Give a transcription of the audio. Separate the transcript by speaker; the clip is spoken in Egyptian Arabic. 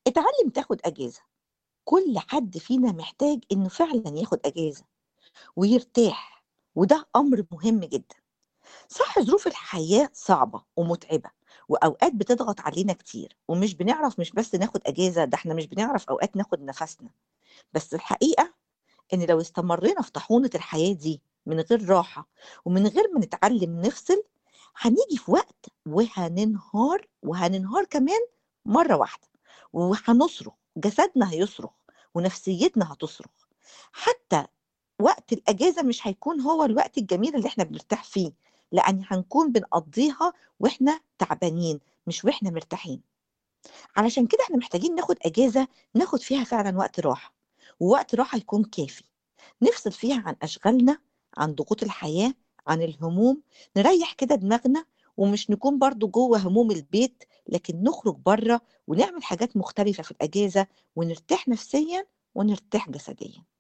Speaker 1: اتعلم تاخد أجازة، كل حد فينا محتاج إنه فعلًا ياخد أجازة ويرتاح، وده أمر مهم جدًا. صح ظروف الحياة صعبة ومُتعبة، وأوقات بتضغط علينا كتير، ومش بنعرف مش بس ناخد أجازة، ده إحنا مش بنعرف أوقات ناخد نَفَسنا، بس الحقيقة إن لو استمرينا في طاحونة الحياة دي من غير راحة، ومن غير ما نتعلم نفصل، هنيجي في وقت وهننهار، وهننهار كمان مرّة واحدة، وهنصرخ، جسدنا هيصرخ، ونفسيتنا هتصرخ، حتى وقت الأجازة مش هيكون هو الوقت الجميل اللي إحنا بنرتاح فيه، لأن هنكون بنقضّيها وإحنا تعبانين، مش وإحنا مرتاحين. علشان كده إحنا محتاجين ناخد أجازة ناخد فيها فعلًا وقت راحة، ووقت راحة يكون كافي، نفصل فيها عن أشغالنا، عن ضغوط الحياة، عن الهموم، نريّح كده دماغنا، ومش نكون برضه جوّه هموم البيت، لكن نخرج برّه ونعمل حاجات مختلفة في الأجازة، ونرتاح نفسيًا ونرتاح جسديًا.